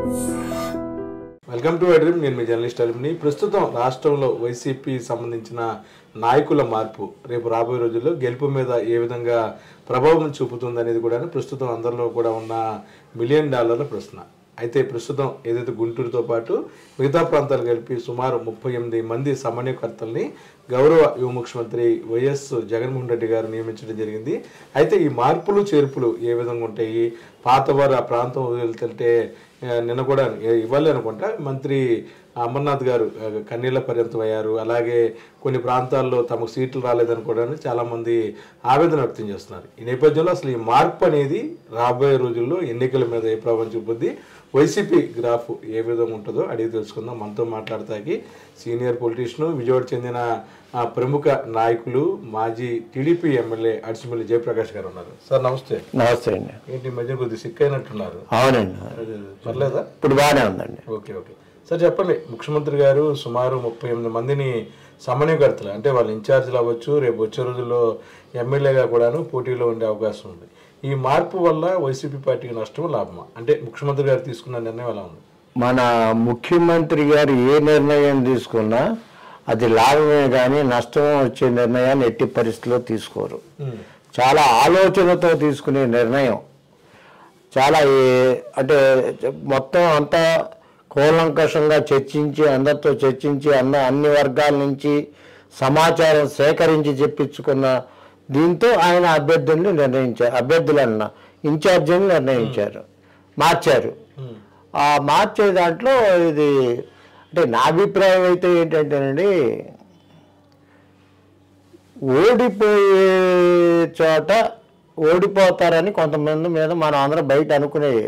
Welcome to ఎడ్రీమ్ నేను మీ journalist అలిమిని ప్రస్తుతం రాష్ట్రంలో వైసీపీ సంబంధించిన నాయకుల మార్పు రేపు రాబోయే రోజుల్లో గెలుపు మీద ఏ విధంగా ప్రభావం చూపుతుంది అనేది కూడా ప్రస్తుతం అందరిలో కూడా ఉన్న మిలియన్ డాలర్ల ప్రశ్న అయితే ప్రస్తుతం ఏదైతే గుంటూరుతో పాటు మిగతా ప్రాంతాలు కలిపి సుమారు ముప్పై ఎనిమిది మంది సమన్వయకర్తల్ని గౌరవ యువ ముఖ్యమంత్రి వైఎస్ జగన్మోహన్ రెడ్డి గారు నియమించడం జరిగింది అయితే ఈ మార్పులు చేర్పులు ఏ విధంగా ఉంటాయి పాతవారు ఆ ప్రాంతం వెళ్తుంటే ఆ, నిన్న కూడా ఇవ్వాలి అనుకుంటా మంత్రి అమర్నాథ్ గారు ఆ, కన్నీళ్ల పర్యంతం అయ్యారు అలాగే కొన్ని ప్రాంతాల్లో తమకు సీట్లు రాలేదని కూడా చాలా మంది ఆవేదన వ్యక్తం చేస్తున్నారు ఈ నేపథ్యంలో అసలు ఈ మార్పు అనేది రాబోయే రోజుల్లో ఎన్నికల మీద ఏ ప్రభావం చూపుద్ది వైసీపీ గ్రాఫ్ ఏ విధంగా ఉంటుందో అడిగి తెలుసుకుందాం మనతో మాట్లాడతాకి సీనియర్ పొలిటీషియన్ విజయవాడ చెందిన ఆ, ప్రముఖ నాయకులు మాజీ టీడీపీ ఎమ్మెల్యే అడిసిమల్లి జయప్రకాష్ గారు ఉన్నారు సార్ నమస్తే నమస్తే అండి ఏంటి ఈ మధ్య కొద్దిగా సిక్ అయినట్టున్నారు అవునండి అదే, పర్లేదా ఇప్పుడు బాగానే ఉందండి ఓకే ఓకే సార్ చెప్పండి ముఖ్యమంత్రి గారు సుమారు ముప్పై ఎనిమిది మందిని సమన్వయకర్తలు అంటే వాళ్ళు ఇన్ఛార్జీలు అవ్వచ్చు రేపు వచ్చే రోజుల్లో ఎమ్మెల్యేగా కూడాను పోటీలో ఉండే అవకాశం ఉంది ఈ మార్పు వల్ల వైసీపీ పార్టీకి నష్టం లాభమా అంటే ముఖ్యమంత్రి గారు తీసుకున్న నిర్ణయం ఎలా ఉంది మన ముఖ్యమంత్రి గారు ఏ నిర్ణయం తీసుకున్నా అది లాభమే కానీ నష్టం వచ్చే నిర్ణయాన్ని ఎట్టి పరిస్థితిలో తీసుకోరు చాలా ఆలోచనతో తీసుకునే నిర్ణయం చాలా ఏ- అంటే మొత్తం అంతా కూలంకషంగా చర్చించి అందరితో చర్చించి అన్న అన్ని వర్గాల నుంచి సమాచారం సేకరించి చెప్పించుకున్న దీంతో ఆయన అభ్యర్థుల్ని నిర్ణయించారు అభ్యర్థులన్న ఇన్ఛార్జిని నిర్ణయించారు మార్చారు ఆ మార్చే దాంట్లో ఇది అంటే నా అభిప్రాయం అయితే ఏంటంటేనండి ఓడిపోయే చోట ఓడిపోతారని కొంతమంది మీద మనం అందరం బయట అనుకునేవి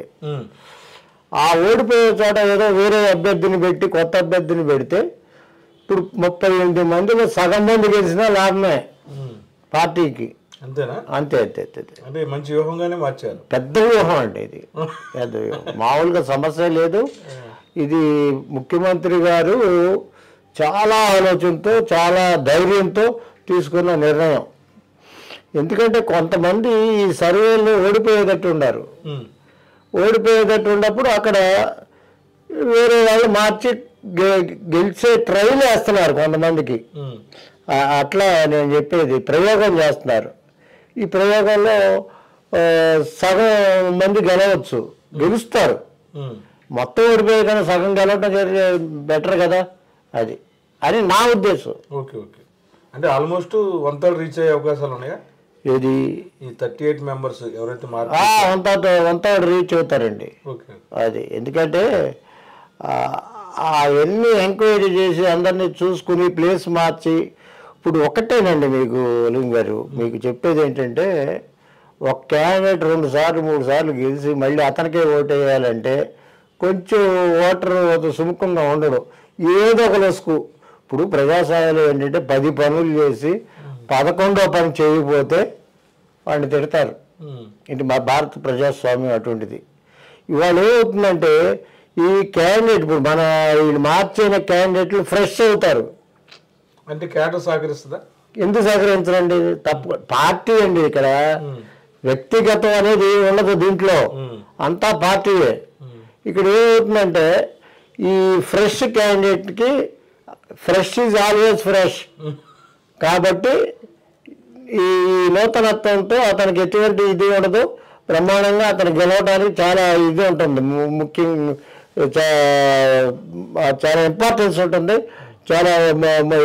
ఆ ఓడిపోయే చోట ఏదో వేరే అభ్యర్థిని పెట్టి కొత్త అభ్యర్థిని పెడితే ఇప్పుడు ముప్పై ఎనిమిది మందిలో సగం మంది గెలిచినా లాభమే పార్టీకి అంతేనా అంతే అంతే అంతే అంతే. అంటే మంచి వ్యూహంగానే మార్చారు పెద్ద వ్యూహం అండి ఇది పెద్ద వ్యూహం మామూలుగా సమస్య లేదు ఇది ముఖ్యమంత్రి గారు చాలా ఆలోచనతో చాలా ధైర్యంతో తీసుకున్న నిర్ణయం ఎందుకంటే కొంతమంది ఈ సర్వేలో ఓడిపోయేటట్టు ఉన్నారు ఉమ్. ఓడిపోయేటట్టు ఉన్నప్పుడు అక్కడ వేరే వాళ్ళు మార్చి గె- గెలిచే ట్రైల్ వేస్తున్నారు కొంతమందికి ఉమ్. ఆ- అట్లా నేను చెప్పేది ప్రయోగం చేస్తున్నారు ఈ ప్రయోగంలో ఆ, సగం మంది గెలవచ్చు గెలుస్తారు ఉమ్. మొత్తం ఓడిపోయే కన్నా సగం గెలవటం బెటర్ కదా అది అని నా ఉద్దేశం ఓకే ఓకే అంటే ఆల్మోస్ట్ వన్ థర్డ్ రీచ్ అయ్యే అవకాశాలు ఉన్నాయా ఇది ఈ థర్టీ ఎయిట్ మెంబర్స్ ఎవరైతే మార్పు ఆ, అంత అంత రీచ్ అవుతారండి ఓకే అది ఎందుకంటే ఆ, ఆ ఎన్ని ఎంక్వైరీ చేసి అందరినీ చూసుకుని ప్లేస్ మార్చి ఇప్పుడు ఒకటేనండి మీకు లింగ్ గారు మీకు చెప్పేది ఏంటంటే ఒక క్యాండిడేట్ రెండు సార్లు మూడు సార్లు గెలిచి మళ్ళీ అతనికే ఓటు వేయాలంటే కొంచెం ఓటర్ సుముఖంగా ఉండడు ఏదో ఒక లసుకు ఇప్పుడు ప్రజాస్వామ్యంలో ఏంటంటే పది పనులు చేసి పదకొండో పని చేయకపోతే వాడిని తిడతారు ఉమ్. ఇది మా భారత ప్రజాస్వామ్యం అటువంటిది ఇవాళ ఏమవుతుందంటే ఈ క్యాండిడేట్ ఇప్పుడు మన వీళ్ళు మార్చిన క్యాండిడేట్లు ఫ్రెష్ అవుతారు అంటే క్యాటర్ సహకరిస్తుందా ఎందుకు సహకరించరండి తప్పు పార్టీ అండి ఇక్కడ ఉమ్. వ్యక్తిగతం అనేది ఉండదు దీంట్లో ఉమ్. అంతా పార్టీయే ఉమ్. ఇక్కడ ఏమవుతుందంటే ఈ ఫ్రెష్ క్యాండిడేట్కి ఫ్రెష్ ఈజ్ ఆల్వేస్ ఫ్రెష్ కాబట్టి ఈ నూతనత్వంతో అతనికి ఎటువంటి ఇది ఉండదు బ్రహ్మాండంగా అతను గెలవడానికి చాలా ఇది ఉంటుంది ము- ముఖ్యం చా- చాలా ఇంపార్టెన్స్ ఉంటుంది చాలా మ- మ-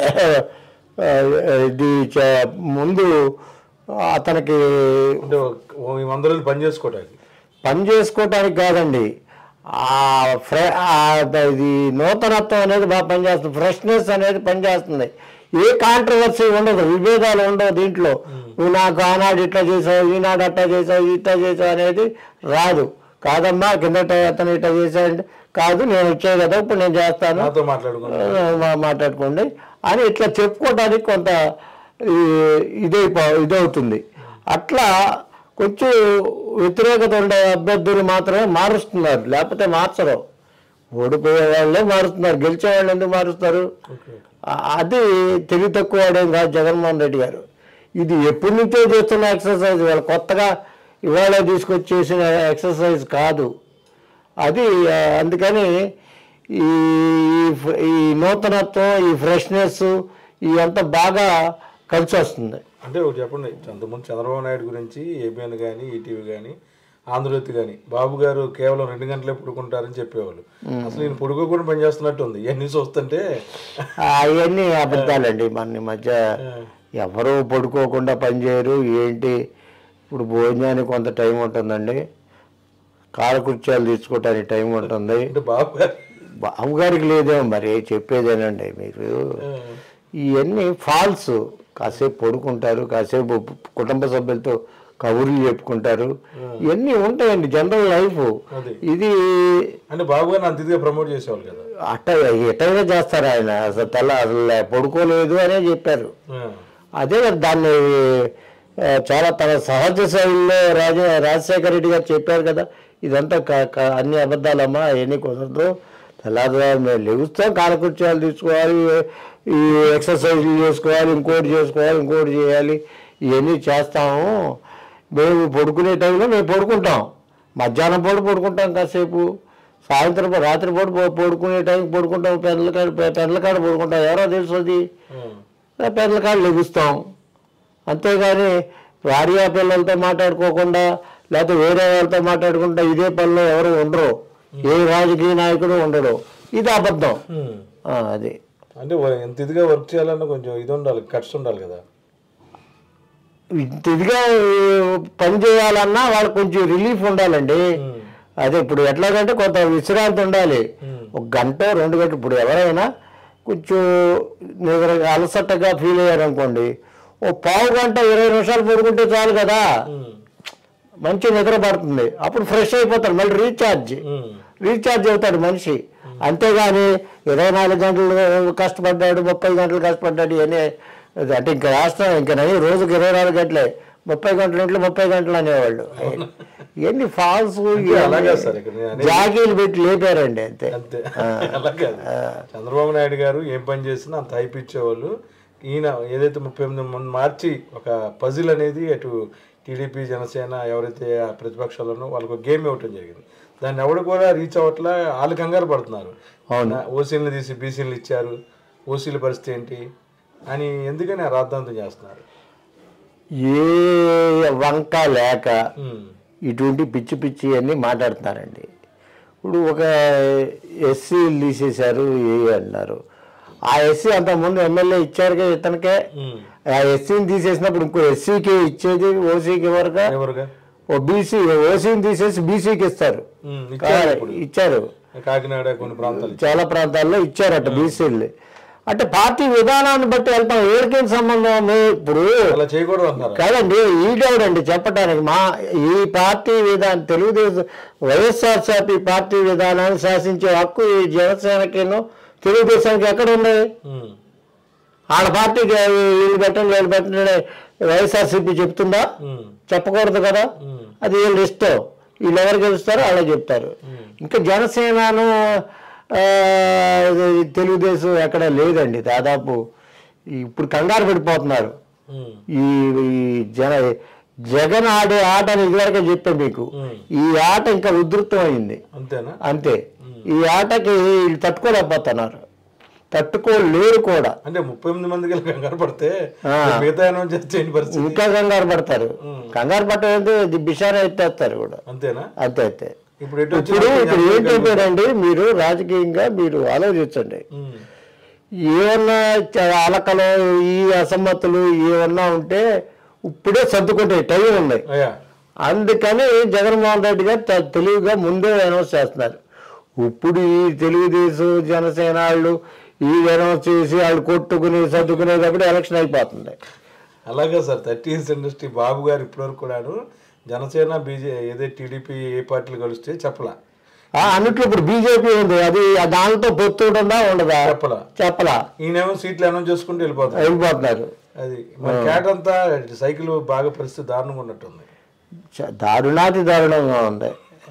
ఆ, ఇది చా- ముందు అతనికి అంటే ఓ- ఈ వంద రోజులు పని చేసుకోవడానికి పని చేసుకోవటానికి కాదండి ఆ ఫ్రె ఆ ఇది నూతనత్వం అనేది బాగా పనిచేస్తుంది ఫ్రెష్నెస్ అనేది పనిచేస్తుంది ఏ కాంట్రవర్సీ ఉండదు విభేదాలు ఉండవు దీంట్లో నువ్వు నాకు ఆనాడు ఇట్లా చేసావు ఈనాడు అట్లా చేసావు ఇట్లా చేసావు అనేది రాదు కాదమ్మా కిందట అతను ఇట్లా చేశాడంటే కాదు నేను వచ్చాను కదా ఇప్పుడు నేను చేస్తాను నాతో మాట్లాడుకున్నాను ఆ, మా- మాట్లాడుకోండి అని ఇట్లా చెప్పుకోవడానికి కొంత ఈ, ఇదైపో ఇదవుతుంది అట్లా కొంచెం వ్యతిరేకత ఉండే అభ్యర్థులు మాత్రమే మారుస్తున్నారు లేకపోతే మార్చరు ఓడిపోయే వాళ్ళే మారుస్తున్నారు గెలిచే వాళ్ళు ఎందుకు మారుస్తారు ఓకే ఆ- అది తెలివి తక్కువ వాడేం కాదు జగన్మోహన్ రెడ్డి గారు ఇది ఎప్పటి నుంచో చేస్తున్న ఎక్సర్సైజ్ వాళ్ళు కొత్తగా ఇవాళ తీసుకొచ్చి చేసిన ఎక్సర్సైజ్ కాదు అది ఆ, అందుకని ఈ ఈ- ఈ నూతనత్వం ఈ ఫ్రెష్నెస్ ఇవంతా బాగా కలిసి వస్తుంది అంటే ఒకటి చెప్పండి అంతకుముందు చంద్రబాబు నాయుడు గురించి ఏబిఎన్ కానీ ఈటీవీ కానీ ఆంధ్రజ్యోతి కానీ బాబు గారు కేవలం రెండు గంటలే పడుకుంటారని చెప్పేవాళ్ళు అసలు ఈయన పడుకోకుండా పనిచేస్తున్నట్టు ఉంది ఇవన్నీ చూస్తుంటే అవన్నీ అబద్ధాలండి మన ఈ మధ్య ఎవరు పడుకోకుండా పనిచేయరు ఏంటి ఇప్పుడు భోజనానికి కొంత టైం ఉంటుందండి కాలకృత్యాలు తీసుకోవటానికి టైం ఉంటుంది అంటే బాబు గారు బావగారికి లేదేమో మరి చెప్పేదేనండి మీరు ఇవన్నీ ఫాల్స్ కాసేపు పడుకుంటారు కాసేపు కుటుంబ సభ్యులతో కబుర్లు చెప్పుకుంటారు ఇవన్నీ ఉంటాయండి జనరల్ లైఫ్ అది. ఇది అంటే బాబు గారిని అంత ఇదిగా ప్రమోట్ చేసేవాళ్ళు కదా అట్ట ఎటైనా చేస్తారు ఆయన అసలు తెల్ల అసలు పడుకోలేదు అనే చెప్పారు ఆ. అదే మరి దాన్ని ఆ, చాలా తన సహజ శైలిలో రాజ రాజశేఖర రెడ్డి గారు చెప్పారు కదా ఇదంతా క- క- అన్ని అబద్ధాలమ్మా అవన్నీ కుదరదు తెల్లారుజాము మేము లెగుస్తాం కాలకృత్యాలు తీసుకోవాలి ఈ ఎక్సర్సైజ్లు చేసుకోవాలి ఇంకోటి చేసుకోవాలి ఇంకోటి చేయాలి ఇవన్నీ చేస్తాము మేము పడుకునే టైంలో మేము పడుకుంటాం మధ్యాహ్నం పూట పడుకుంటాం కాసేపు సాయంత్రం పూట, రాత్రి పూట పో- పడుకునే టైంకి పడుకుంటాం పెన్ల కాడ పెన్ల కాడ పడుకుంటాం ఎవరో తెలుసు అది ఆ. పెద్దల కాళ్ళు లెగుస్తాం అంతేగాని భార్య పిల్లలతో మాట్లాడుకోకుండా లేకపోతే వేరే వాళ్ళతో మాట్లాడుకుంటా ఇదే పనిలో ఎవరు ఉండరు ఏ రాజకీయ నాయకుడు ఉండడు ఇది అబద్ధం ఉమ్. ఆ, అది అంటే వా- ఎంత ఇదిగా వర్క్ చేయాలన్నా కొంచెం ఇది ఉండాలి కట్స్ ఉండాలి కదా ఇంత ఇదిగా పని చేయాలన్నా వాళ్ళకి కొంచెం రిలీఫ్ ఉండాలండి ఉమ్. అదే ఇప్పుడు ఎట్లాగంటే కొంత విశ్రాంతి ఉండాలి ఒక గంట రెండు గంటలు ఇప్పుడు ఎవరైనా కొంచెం నిద్ర అలసటగా ఫీల్ అయ్యారు అనుకోండి ఓ పావు గంట ఇరవై నిమిషాలు పడుకుంటే చాలు కదా ఉమ్. మంచి నిద్ర పడుతుంది అప్పుడు ఫ్రెష్ అయిపోతాడు మళ్ళీ రీఛార్జ్ ఉమ్. రీఛార్జ్ అవుతాడు మనిషి అంతేగాని ఇరవై నాలుగు గంటలు కష్టపడ్డాడు ముప్పై గంటలు కష్టపడ్డాడు ఇవన్నీ అది అంటే ఇంకా రాష్ట్రం ఇంకా నయ్యి రోజుకి ఇరవై నాలుగు గంటలే ముప్పై గంటల ఇంట్లో ముప్పై గంటలు అనేవాళ్ళు ఇవన్నీ ఫాల్స్ అలాగే సార్ ఇక్కడ నేను అనేది- జాగీలు పెట్టి లేపారండి అంతే అంతే అలాగే అది. చంద్రబాబు నాయుడు గారు ఏం పని చేసినా అంత హైప్ ఇచ్చేవాళ్ళు ఈయన ఏదైతే ముప్పై ఎనిమిది మొన్న మార్చి ఒక పజిల్ అనేది అటు టీడీపీ జనసేన ఎవరైతే ఆ ప్రతిపక్షాలను వాళ్ళకు గేమ్ ఇవ్వటం జరిగింది దాన్ని ఎవడు కూడా రీచ్ అవ్వట్లా వాళ్ళు కంగారు పడుతున్నారు ఓసీలు తీసి బీసీలు ఇచ్చారు ఓసీల పరిస్థితి ఏంటి అని ఎందుకని ఆ రాద్ధాంతం చేస్తున్నారు ఏ వంక లేక ఉమ్, ఇటువంటి పిచ్చి పిచ్చి అన్నీ మాట్లాడుతున్నారండి ఇప్పుడు ఒక ఎస్సీలు తీసేశారు ఏ అన్నారు ఆ ఎస్సీ అంతకుముందు ఎమ్మెల్యే ఇచ్చారుగా ఇతనికే ఉమ్. ఆ ఎస్సీని తీసేసినప్పుడు ఇంకో ఎస్సీకి ఇచ్చేది ఓసీకి వరకు ఎవరుగా ఓ బీసీ ఓసీని తీసేసి బీసీకి ఇస్తారు ఉమ్, ఇచ్చారు ఇప్పుడు ఇచ్చారు కాకినాడ కొన్ని ప్రాంతాలు చాలా ప్రాంతాల్లో ఇచ్చారట బీసీలు అంటే పార్టీ విధానాన్ని బట్టి వెళ్తాం ఏడికేం సంబంధం మీ- ఇప్పుడు అలా చేయకూడదు అంటారు కాదండి ఈడవడండి చెప్పడానికి మా ఈ పార్టీ విధానం తెలుగుదేశం వైఎస్ఆర్సీపీ పార్టీ విధానాన్ని శాసించే హక్కు ఈ జనసేనకిను తెలుగుదేశానికి ఎక్కడ ఉంది ఉమ్, వాళ్ళ పార్టీకి వీళ్ళు పెట్టండి వీళ్ళు పెట్టండి వైఎస్ఆర్సీపీ చెప్తుందా ఉమ్, చెప్పకూడదు కదా ఉమ్, అది వీళ్ళు ఇష్టం వీళ్ళు ఎవరు గెలుస్తారో అలా చెప్తారు ఇంకా జనసేనను ఆ, ఇది తెలుగుదేశం ఎక్కడ లేదండి దాదాపు ఇప్పుడు కంగారు పడిపోతున్నారు ఉమ్, ఈ ఈ జన జగన్ ఆడే ఆట అని ఇదివరకే చెప్పాను మీకు ఉమ్. ఈ ఆట ఇంకా ఉధృతం అయింది అంతేనా అంతే ఈ ఆటకి వీళ్ళు తట్టుకోలేకపోతున్నారు తట్టుకోలేరు కూడా అంటే ముప్పై ఎనిమిది మందికి ఇలా కంగారు పడితే ఆ. మిగతా అనౌన్స్ చేస్తే ఏంటి పరిస్థితి ఇంకా కంగారు పడతారు కంగారు పట్టడం బిషారా ఎత్తేస్తారు కూడా అంతేనా అంతే అంతే ఇప్పుడు ఎటు వచ్చి ఇప్పుడు ఇప్పుడు ఏంటంటేనండి మీరు రాజకీయంగా మీరు ఆలోచించండి ఉమ్, ఏమన్నా చ- అలకలు ఈ అసమ్మతులు ఏమన్నా ఉంటే ఇప్పుడే సర్దుకుంటే టైం ఉన్నాయి అయ్యా అందుకని జగన్మోహన్ రెడ్డి గారు త- తెలివిగా ముందే అనౌన్స్ చేస్తున్నారు ఇప్పుడు ఈ తెలుగుదేశం జనసేన వాళ్ళు ఈ అనౌన్స్ చేసి వాళ్ళు కొట్టుకుని సర్దుకునేటప్పుడు ఎలక్షన్ అయిపోతుంది అలాగే sir thirty years industry Babu garu ఇప్పటివరకు కూడాను జనసేన బీజే ఏదే టీడీపీ ఏ పార్టీలు కలిస్తే చెప్పలా ఆ, అన్నిట్లో ఇప్పుడు బీజేపీ ఉంది అది ఆ దానితో పొత్తు ఉంటుందా ఉండదా చెప్పలా చెప్పలా ఈయనేమో సీట్లు అనౌన్స్ చేసుకుంటూ వెళ్ళిపోతారు వెళ్ళిపోతున్నారు అది మన క్యాట్ అంతా సైకిల్ బాగా పరిస్థితి దారుణంగా ఉన్నట్టుంది చ- దారుణాతి దారుణంగా ఉంది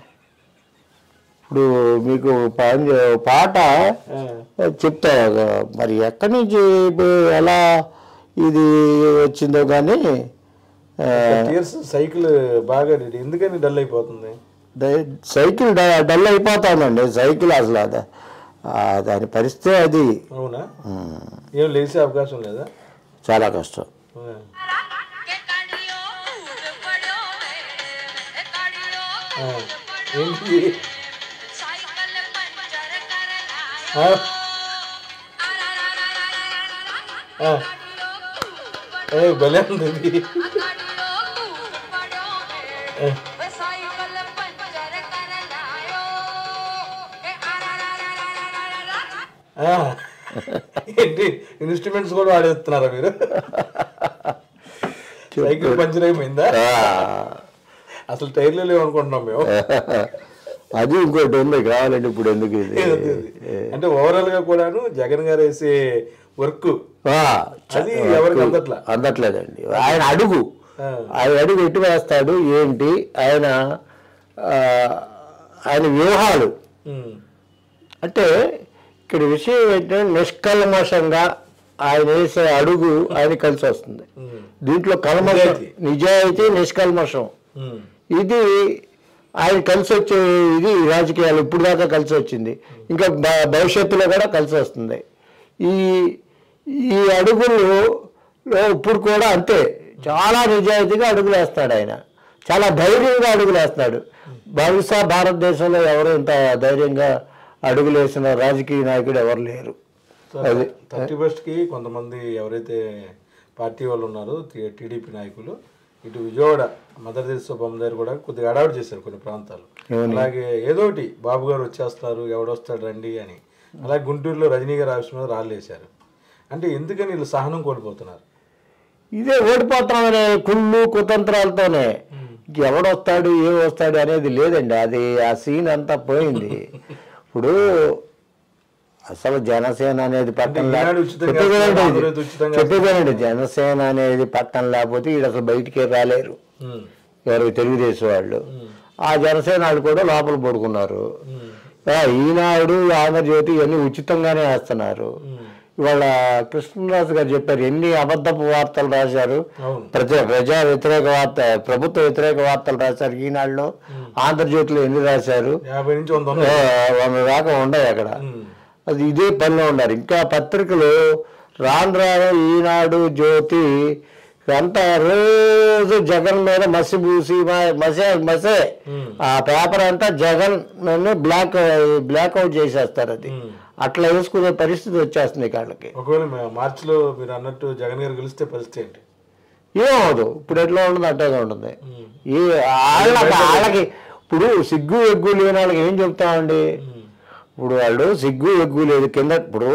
ఇప్పుడు మీకు ప- పాట చెప్తా మరి ఎక్కడి నుంచి ఇప్పుడు ఎలా ఇది వచ్చిందో కానీ ఇయర్స్ సైకిల్ బాగా ఎందుకని డల్ అయిపోతుంది ద- సైకిల్ డ- డల్ అయిపోతుందండి సైకిల్ అసలు అది ఆ, దాని పరిస్థితి అది అవునా ఉమ్, ఏం లేచే అవకాశం లేదా చాలా కష్టం ఆ. के काड़ियो कूद पड़ो ए काड़ियो ఆ. कूद पड़ो ఏంటి साइकिल पंचर कर ఆ. लायो ఆ. काड़ियो कूद पड़ो ఏ భలే ఉంది ఇది. काड़ियो कूद पड़ो ఏ. वे साइकिल पंचर कर लायो ए आ ఆ. ఏంటి ఇన్స్ట్రుమెంట్స్ కూడా వాడేస్తున్నారా మీరు సైకిల్ పంచర్ అయిపోయిందా ఆ, అసలు టైర్లు లేవు అనుకుంటున్నాం మేము అది ఇంకోటి ఉంది కావాలంటే ఇప్పుడు ఎందుకు ఇది ఇది, ఇది. అంటే ఓవరాల్ గా కూడాను జగన్ గారు వేసే వర్క్ ఆ, అది ఎవరికి అందట్లా అందట్లేదండి ఆయన అడుగు ఆ. ఆయన అడుగు ఎటు వేస్తాడు ఏంటి ఆయన ఆ, ఆయన వ్యూహాలు ఉమ్. అంటే ఇక్కడ విషయం ఏంటంటే నిష్కల్మషంగా ఆయన వేసే అడుగు ఆయన కలిసి వస్తుంది ఉమ్. దీంట్లో కల్మషం నిజాయితీ. నిజాయితీ నిష్కల్మషం ఉమ్. ఇది ఆయన కలిసి వచ్చే ఇది రాజకీయాలు ఇప్పుడు దాకా కలిసి వచ్చింది ఇంకా భ- భవిష్యత్తులో కూడా కలిసి వస్తుంది ఈ ఈ అడుగులు లో ఇప్పుడు కూడా అంతే చాలా నిజాయితీగా అడుగులు వేస్తాడు ఆయన చాలా ధైర్యంగా అడుగులు వేస్తాడు బహుశా భారతదేశంలో ఎవరు ఇంత ధైర్యంగా అడుగులు వేసిన రాజకీయ నాయకుడు ఎవరు లేరు అది. థర్టీ ఫస్ట్ కి కొంతమంది ఎవరైతే పార్టీ వాళ్ళు ఉన్నారో టీ- టీడీపీ నాయకులు ఇటు విజయవాడ మదర్ తెరిసా బొమ్మ దగ్గర కూడా కొద్దిగా అడావిడి చేశారు కొన్ని ప్రాంతాలు అలాగే ఏదో ఒకటి బాబు గారు వచ్చేస్తారు ఎవడొస్తాడు రండి అని అలాగే గుంటూరులో రజనీ గారి ఆఫీస్ మీద రాళ్ళేశారు అంటే ఎందుకని వీళ్ళు సహనం కోల్పోతున్నారు ఇదే ఓడిపోతామనే కుళ్ళు కుతంత్రాలతోనే ఎవడొస్తాడు ఏం వస్తాడు అనేది లేదండి అది ఆ సీన్ అంతా పోయింది ఇప్పుడు అసలు జనసేన అనేది పక్కన లే- ఈనాడు ఉచితంగా చెప్పేదేనండి ఇది. ఆంధ్రజ్యోతి ఉచితంగా చెప్పేదేనండి జనసేన అనేది పక్కన లేకపోతే వీడు అసలు బయటికే రాలేరు ఉమ్. ఎవరు తెలుగుదేశం వాళ్ళు ఆ జనసేన వాళ్ళు కూడా లోపల పడుకున్నారు ఉమ్. ఆ, ఈనాడు ఆంధ్రజ్యోతి ఇవన్నీ ఉచితంగానే వేస్తున్నారు ఉమ్. ఇవాళ కృష్ణరాజు గారు చెప్పారు ఎన్ని అబద్ధపు వార్తలు రాశారు అవును ప్రజా ప్రజా వ్యతిరేక వార్త ప్రభుత్వ వ్యతిరేక వార్తలు రాశారు ఈనాడులో ఆంధ్రజ్యోతిలో ఎన్ని రాశారు యాభై నుంచి వంద ఆ, ఉన్నాయి వంద దాకా ఉండవు అక్కడ ఉమ్. అది ఇదే పనిలో ఉన్నారు ఇంకా పత్రికలు రాను రాను ఈనాడు జ్యోతి అంతా రోజు జగన్ మీద మసి పూసి మ- మసే మసే ఉమ్. ఆ పేపర్ అంతా జగన్ బ్లాక్ బ్లాక్ అవుట్ చేసేస్తారు అది ఉమ్. అట్లా వేసుకునే పరిస్థితి వచ్చేస్తుంది వాళ్ళకి ఒకవేళ మ- మార్చిలో మీరు అన్నట్టు జగన్ గారు గెలిస్తే పరిస్థితి ఏంటి ఏమవదు ఇప్పుడు ఎట్లా ఉంటుంది అట్టగా ఉంటుంది ఉమ్. ఈ వాళ్ళకి వాళ్ళకి ఇప్పుడు సిగ్గు ఎగ్గు లేని వాళ్ళకి ఏం చెప్తామండి ఉమ్. ఇప్పుడు వాళ్ళు సిగ్గు ఎగ్గు లేదు కింద ఇప్పుడు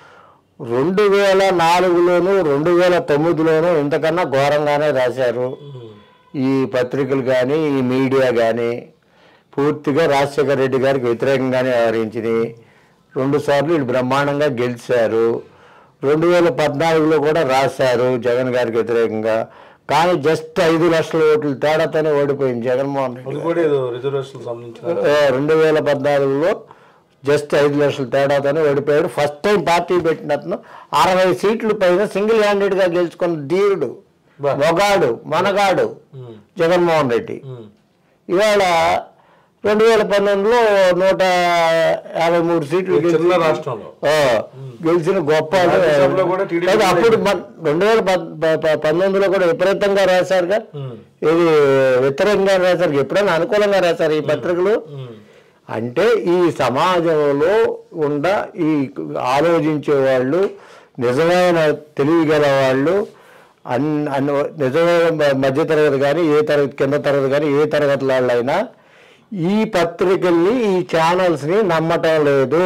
రెండు వేల నాలుగులోను రెండు వేల తొమ్మిదిలోను ఇంతకన్నా ఘోరంగానే రాశారు ఉమ్. ఈ పత్రికలు కానీ ఈ మీడియా కానీ పూర్తిగా రాజశేఖర రెడ్డి గారికి వ్యతిరేకంగానే వ్యవహరించినాయి రెండు సార్లు వీళ్ళు బ్రహ్మాండంగా గెలిచారు రెండు వేల పద్నాలుగులో కూడా రాశారు జగన్ గారికి వ్యతిరేకంగా కానీ జస్ట్ ఐదు లక్షల ఓట్ల తేడాతోనే ఓడిపోయింది జగన్మోహన్ రెడ్డి అది కూడా ఏదో రిజర్వేషన్ సంబంధించిన ఆ, రెండు వేల పద్నాలుగులో జస్ట్ ఐదు లక్షల తేడాతోనే ఓడిపోయాడు ఫస్ట్ టైం పార్టీ పెట్టినతను అరవై సీట్ల పైన సింగిల్ హ్యాండెడ్ గా గెలుచుకున్న ధీరుడు బా. మొగాడు మనగాడు ఉమ్. జగన్మోహన్ రెడ్డి ఉమ్. ఇవాళ రెండు వేల పంతొమ్మిదిలో నూట యాభై మూడు సీట్లు ఈ చిన్న గెలిచి- రాష్ట్రంలో ఆ, గెలిచిన గొప్ప రాజ్యసభలో కూడా TDP కాదు, అప్పుడు మన- రెండు వేల పద్- ప- ప- పంతొమ్మిదిలో కూడా విపరీతంగా రాశారుగా ఉమ్. ఇది వ్యతిరేకంగా రాశారు ఎప్పుడైనా అనుకూలంగా రాశారు ఈ పత్రికలు ఉమ్. అంటే ఈ సమాజంలో ఉండ ఈ ఆలోచించే వాళ్ళు నిజమైన తెలివి గల వాళ్ళు అన్ అన్ నిజమైన మ- మధ్యతరగతి కానీ ఏ తరగతి కింద తరగతి కానీ ఏ తరగతి వాళ్ళైనా ఈ పత్రికల్ని ఈ ఛానల్స్ని నమ్మటం లేదు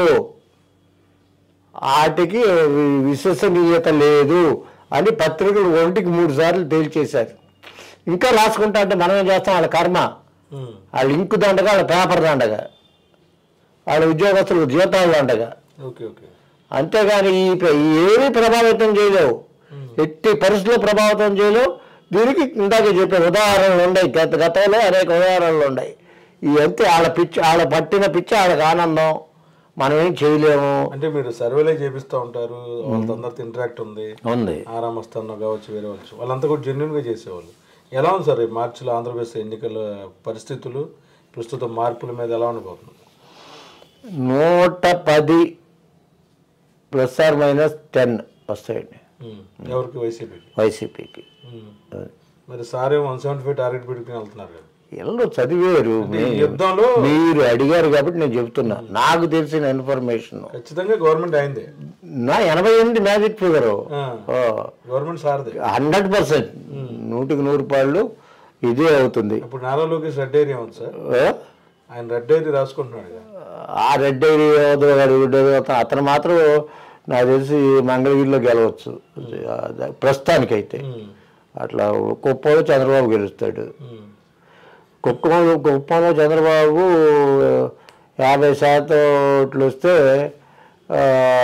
వాటికి వి- విశ్వసనీయత లేదు అని పత్రికలు ఒంటికి మూడు సార్లు తేల్చేశారు ఇంకా రాసుకుంటా అంటే మనం ఏం చేస్తాం వాళ్ళ కర్మ ఉమ్. వాళ్ళ ఇంకు దండగా వాళ్ళ పేపర్ దండగా వాళ్ళ ఉద్యోగస్తులకు జీతాలు దండగా ఓకే ఓకే అంతేగాని ఈ ప్ర- ఈ ఏమీ ప్రభావితం చేయలేవు ఎట్టి పరిస్థితుల్లో ప్రభావితం చేయలేవు దీనికి ఇందాక చెప్పే ఉదాహరణలు ఉన్నాయి గత గతంలో అనేక ఉదాహరణలు ఉన్నాయి ఈ అంతే వాళ్ళ పిచ్చి వాళ్ళ పట్టిన పిచ్చి వాళ్ళకి ఆనందం మనం ఏం చేయలేము అంటే మీరు సర్వేలే చేపిస్తూ ఉంటారు వాళ్ళందరితో ఇంటరాక్ట్ ఉంది ఉంది ఆరామ్ వస్తాను కావచ్చు వేరే వాళ్ళు వాళ్ళంతా కూడా జెన్యున్ గా చేసేవాళ్ళు ఎలా ఉంది సార్ ఈ మార్చిలో ఆంధ్రప్రదేశ్ ఎన్నికల పరిస్థితులు ప్రస్తుతం మార్పుల మీద ఎలా ఉండబోతుంది నూట పది ప్లస్ ఆర్ మైనస్ టెన్ వస్తాయండి ఉమ్. ఎవరికి వైసీపీకి వైసీపీకి ఉమ్. మరి సారే వన్ సెవెంటీ ఫైవ్ టార్గెట్ పెట్టుకుని వెళ్తున్నారు కదా ఎల్లు చదివారు అంటే ఈ మీ- యుద్ధంలో మీరు అడిగారు కాబట్టి నేను చెప్తున్నా నాకు తెలిసిన ఇన్ఫర్మేషన్ ఖచ్చితంగా గవర్నమెంట్ అయిందే నా ఎనభై ఎనిమిది మ్యాజిక్ ఫిగరు ఆ, గవర్నమెంట్ సారదే హండ్రెడ్ పర్సెంట్ నూటికి నూరు రూపాయలు ఇదే అవుతుంది ఇప్పుడు నారా లోకేష్ రెడ్ ఏరియా ఉంది సార్ ఆ? ఆయన రెడ్ ఏరియా రాసుకుంటున్నాడు కదా ఆ రెడ్ గారు అతను మాత్రం నాకు తెలిసి మంగళగిరిలో గెలవచ్చు ఆ, ప్రస్తుతానికైతే ఉమ్. అట్లా కుప్పంలో చంద్రబాబు గెలుస్తాడు ఉమ్. కుప్పంలో కుప్పంలో చంద్రబాబు యాభై శాతం ఓట్లు వస్తే ఆ,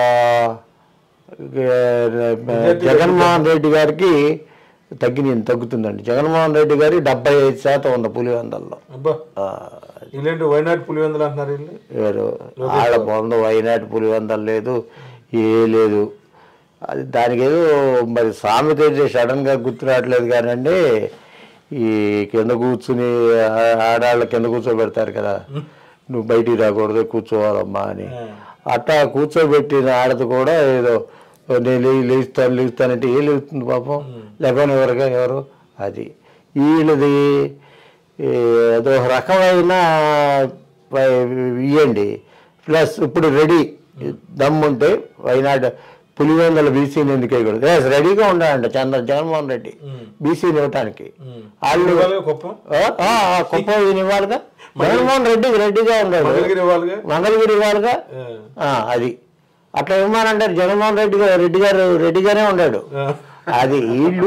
జగన్మోహన్ రెడ్డి గారికి తగ్గి తగ్గుతుందండి జగన్మోహన్ రెడ్డి గారి డెబ్బై ఐదు శాతం ఉంది పులివెందల్లో అబ్బా ఆ, ఇలాంటి వైనాడు పులివెందులు అంటున్నారు వీళ్ళు ఎవరు ఆడ పొందు వైనాటి పులివెందలు లేదు ఏ లేదు అది దానికి ఏదో మరి సామెత అయితే సడన్ గా గుర్తు రావట్లేదు కానండి ఈ కింద కూర్చుని ఆ- ఆడాళ్ళ కింద కూర్చోబెడతారు కదా నువ్వు బయటికి రాకూడదు కూర్చోవాలమ్మా అని అట్టా కూర్చోబెట్టిన ఆడది కూడా ఏదో నేను లే లేస్తాను లేస్తానంటే ఏ లేస్తుంది పాపం లేకపోతే ఎవరుగా ఎవరు అది వీళ్ళది ఈ అదో రకమైన ప- ఇయ్యండి ప్లస్ ఇప్పుడు రెడీ దమ్ముంటే వైనాడు పులివెందుల బీసీని ఎందుకు వేయకూడదు ఎస్ రెడీగా ఉండాలంట చంద్ర జగన్మోహన్ రెడ్డి బీసీని ఇవ్వటానికి వాళ్ళు ఇవ్వాలి కుప్పం ఆ, ఆ, ఆ, కుప్పం ఈయన ఇవ్వాలిగా జగన్మోహన్ రెడ్డి రెడ్డిగా ఉన్నాడు మంగళగిరి ఇవ్వాలిగా మంగళగిరి ఇవ్వాలిగా ఆ. ఆ, అది అట్లా ఇవ్వమానంటారు జగన్మోహన్ రెడ్డి గారు రెడ్డి గారు రెడ్డిగానే ఉన్నాడు ఆ. అది వీళ్ళు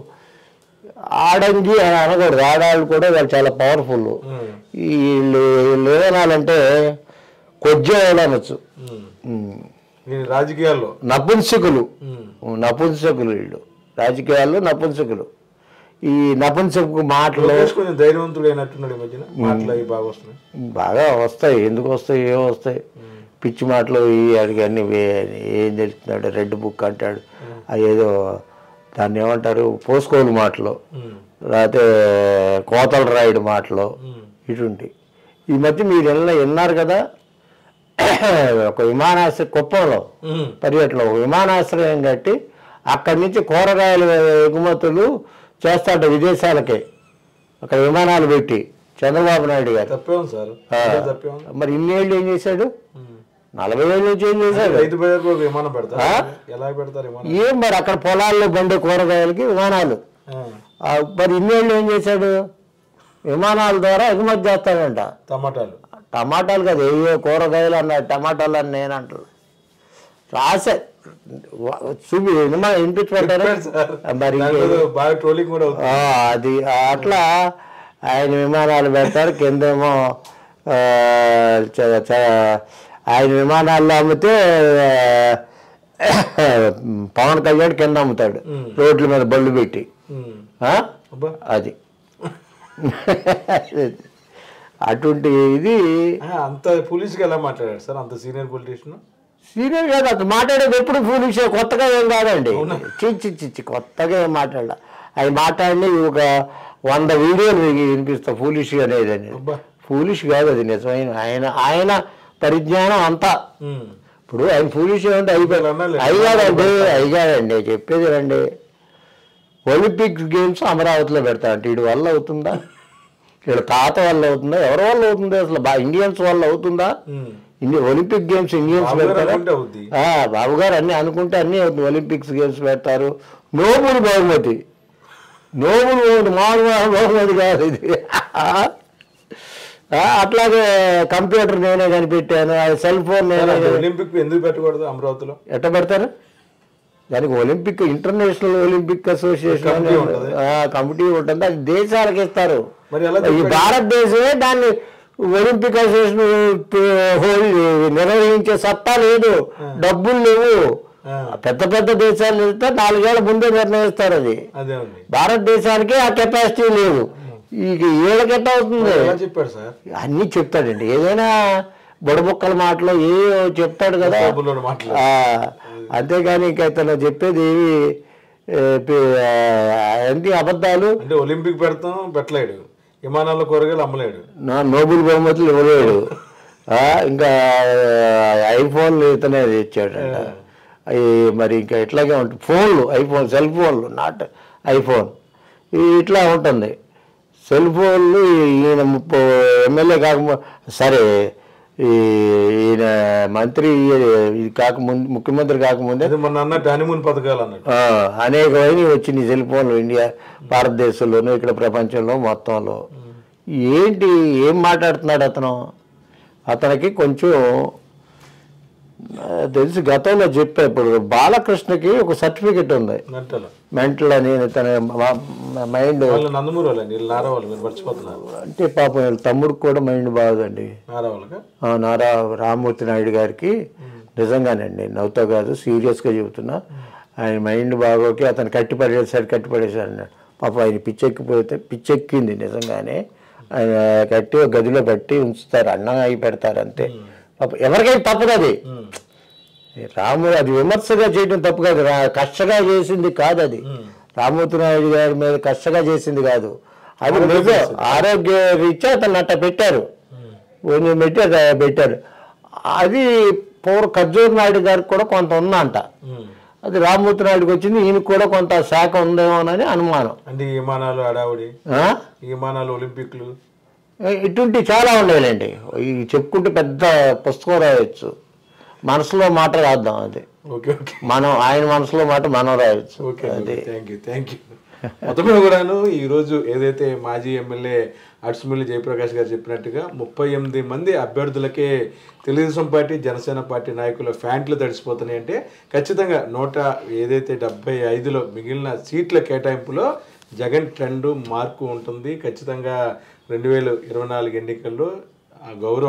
ఆడంగి అని అనకూడదు ఆడాళ్ళు కూడా వాళ్ళు చాలా పవర్ఫుల్ ఉమ్. వీళ్ళు వీళ్ళు ఏమనాలంటే కొద్దిగా అనొచ్చు ఉమ్. ఉమ్. దీని రాజకీయాల్లో నపుంసకులు ఉమ్. నపుంసకులు వీళ్ళు రాజకీయాల్లో నపుంసకులు ఈ నపుంసకు మాటలు లోకేష్ కొంచెం ధైర్యవంతుడు అయినట్టున్నాడు ఈ మధ్యన మాటలు అవి బాగా వస్తున్నాయి బాగా వస్తాయి ఎందుకు వస్తాయి ఏం వస్తాయి పిచ్చి మాటలు ఈ అడిగి అన్ని వే- ఏం తెలుస్తున్నాడు రెడ్ బుక్ అంటాడు అది ఏదో దాన్ని ఏమంటారు పోసుకోలు మాటలు ఉమ్. లేకపోతే కోతల రాయుడు మాటలు ఉమ్. ఇటువంటి ఈ మధ్య మీరు వెళ్ళ విన్నారు కదా ఒక విమానాశ్రయం కుప్పంలో ఉమ్. పర్యటనలో ఒక విమానాశ్రయం కట్టి అక్కడి నుంచి కూరగాయల ఎగుమతులు చేస్తాడు విదేశాలకే అక్కడ విమానాలు పెట్టి చంద్రబాబు నాయుడు గారు తప్పే ఉంది సార్ ఆ. అదే తప్పే ఉంది మరి ఇన్నేళ్ళు ఏం చేశాడు ఉమ్. నలభై ఏళ్ళ నుంచి ఏం చేశాడు రైతు బజార్ కూడా విమానం పెడతారు ఎలా పెడతారు విమానం ఏం మరి అక్కడ పొలాల్లో బండే కూరగాయలకి విమానాలు ఆ. ఆ, మరి ఇన్నేళ్ళు ఏం చేశాడు విమానాల ద్వారా ఎగుమతి చేస్తాడంట టమాటాలు టమాటాలు కదా ఏ కూరగాయలు అన్నాడు టమాటాలు అని నేను అంటారు రాసే వా- చూపి వినమా వినిపించమంటారా చెప్పాడు సార్ మరి దాని ఇంకే- మీద బాగా ట్రోలింగ్ కూడా అవుతుంది ఆ, అది అట్లా ఆయన విమానాలు పెడతారు కిందేమో ఆ, చ- చ- ఆయన విమానాల్లో అమ్మితే ఆ, పవన్ కళ్యాణ్ కింద అమ్ముతాడు రోడ్ల మీద బళ్ళు పెట్టి ఉమ్. ఆ? అబ్బా అది అటువంటి ఇది ఆ, అంత పోలీసుగా ఎలా మాట్లాడారు సార్ అంత సీనియర్ పొలిటీషియన్ సీనియర్ కాదు అతను మాట్లాడేది ఎప్పుడు ఫూలిష్ కొత్తగా ఏం కాదండి చిచ్చి చిచ్చి కొత్తగా ఏం మాట్లాడ అవి మాట్లాడి ఒక వంద వీడియోలు మీకు వినిపిస్తా ఫూలిష్ అనేది అని అబ్బా ఫూలిష్ కాదు అది నిజమైన ఆయన ఆయన పరిజ్ఞానం అంతా ఉమ్. ఇప్పుడు ఆయన ఫూలిష్ అంటే అయిపోయి అన్నాలే. అయ్యాడండి అయ్యాడండి చెప్పేది రండి ఒలింపిక్స్ గేమ్స్ అమరావతిలో పెడతా అంటే వీడి వల్ల అవుతుందా వీళ్ళ తాత వల్ల అవుతుందా ఎవరి వల్ల అవుతుందా అసలు బా ఇండియన్స్ వల్ల అవుతుందా ఉమ్. India Olympic games Indians Babu garu పెడతారా అనుకుంటే అవుద్ది ఆ, బాబు గారు అన్ని అనుకుంటే అన్ని అవుతుంది ఒలింపిక్స్ గేమ్స్ పెడతారు నోబుల్ బహుమతి నోబుల్ బహుమతి మామూలు బహుమతి కాదు ఇది ఆ, అట్లాగే కంప్యూటర్ నేనే కనిపెట్టాను ఆ సెల్ ఫోన్ నేనే అంటే ఒలింపిక్ ఎందుకు పెట్టకూడదు అమరావతిలో ఎట్ట పెడతారు దానికి Olympic international Olympic association committee ఉంటది. కమిటీ ఉంటుంది అది దేశాలకు ఇస్తారు మరి ఎలా ఈ చెప్పాడు? భారతదేశమే దాన్ని ఒలింపిక్ అసోసియేషన్ హోల్డ్ నిర్వహించే సత్తా లేదు డబ్బులు లేవు ఆ, పెద్ద పెద్ద దేశాలు వెళ్తే నాలుగేళ్ల ముందే నిర్ణయిస్తారు అది అదే ఉంది భారతదేశానికి ఆ కెపాసిటీ లేదు ఇక ఏళ్ళకెట్ట అవుతుంది ఎలా చెప్పాడు సార్ అన్నీ చెప్తాడండి ఏదైనా బుడబుక్కల మాటలో ఏ చెప్తాడు కదా బాబులోని మాటలు ఆ, అంతేగాని ఇంక ఇతను చెప్పేది ఏ, పి- ఆ, అన్ని అబద్ధాలు అంటే ఒలింపిక్ పెడతాం పెట్టలేడు విమానాల్లో కూరగాయలు అమ్మలేడు నా నోబుల్ బహుమతులు ఇవ్వలేడు ఆ, ఇంకా ఐఫోన్లు ఇతనే ఇచ్చాడట అవి మరి ఇంకా ఇట్లాగే ఉంటుంది ఫోన్లు ఐఫోన్ సెల్ ఫోన్లు నాట్ ఐఫోన్ ఈ ఇట్లా ఉంటుంది సెల్ ఫోన్లు ఈయన ముప్పై ఎమ్మెల్యే కాకము సరే ఈ ఈయన మంత్రి ఇది కాకముందు ముఖ్యమంత్రి కాకముందే అది మొన్న అన్నట్టు హనీమూన్ పథకాలు అన్నట్టు ఆ, అనేకమైన వచ్చినాయి సెల్ ఫోన్లు ఇండియా భారతదేశంలోనూ ఇక్కడ ప్రపంచంలో మొత్తంలో ఏంటి ఏం మాట్లాడుతున్నాడు అతను అతనికి కొంచెం ఆ, తెలిసి గతంలో చెప్పా ఇప్పుడు బాలకృష్ణకి ఒక సర్టిఫికెట్ ఉంది మెంటల్ మెంటల్ అని తన మైండ్ వాళ్ళు నందమూరి వాళ్ళు వీళ్ళు నారా వాళ్ళు మీరు మర్చిపోతున్నారు అంటే పాపం వీళ్ళ తమ్ముడికి కూడా మైండ్ బాగుందండి నారా వాళ్ళగా ఆ, నారా రామ్మూర్తి నాయుడు గారికి నిజంగానండి నవ్వుతా కాదు సీరియస్గా చెబుతున్నా ఆయన మైండ్ బాగోకి అతను కట్టి పడేసాడు కట్టి పడేసాడు అన్నాడు పాప ఆయన పిచ్చెక్కిపోతే పిచ్చెక్కింది నిజంగానే ఆయన కట్టి ఒక గదిలో కట్టి ఉంచుతారు అన్నం అయి పెడతారు అంతే పాప ఎవరికైనా తప్పదు అది రాముడు అది విమర్శగా చేయడం తప్పు కాదు రా కష్టగా చేసింది కాదు అది రామ్మూర్తి నాయుడు గారి మీద కష్టగా చేసింది కాదు అది నిజం ఆరోగ్య రీత్యా అతను అట్ట పెట్టారు కొంచెం పెట్టారు పెట్టారు అది పౌర ఖర్జూర్ నాయుడు గారికి కూడా కొంత ఉందంట అది రామ్మూర్తి నాయుడుకి వచ్చింది ఈయనకి కూడా కొంత శాఖ ఉందేమోనని అనుమానం అంటే ఈ విమానాలు అడావుడి ఆ? ఈ విమానాలు ఒలింపిక్లు ఇటువంటి చాలా ఉండేలండి ఈ చెప్పుకుంటే పెద్ద పుస్తకం రాయొచ్చు మనసులో మాట రాద్దాం అది ఓకే ఓకే మనం ఆయన మనసులో మాట మనం రాయొచ్చు ఓకే అది థ్యాంక్ యూ థ్యాంక్ యూ మొత్తమే కూడాను ఈరోజు ఏదైతే మాజీ ఎమ్మెల్యే అడ్సుమిల్లి జయప్రకాష్ గారు చెప్పినట్టుగా ముప్పై ఎనిమిది మంది అభ్యర్థులకే తెలుగుదేశం పార్టీ జనసేన పార్టీ నాయకుల ఫ్యాంట్లు తడిసిపోతున్నాయి అంటే ఖచ్చితంగా నూట ఏదైతే డెబ్బై ఐదులో మిగిలిన సీట్ల కేటాయింపులో జగన్ ట్రెండ్ మార్పు ఉంటుంది ఖచ్చితంగా రెండు వేల ఇరవై నాలుగు ఎన్నికల్లో ఆ గౌరవ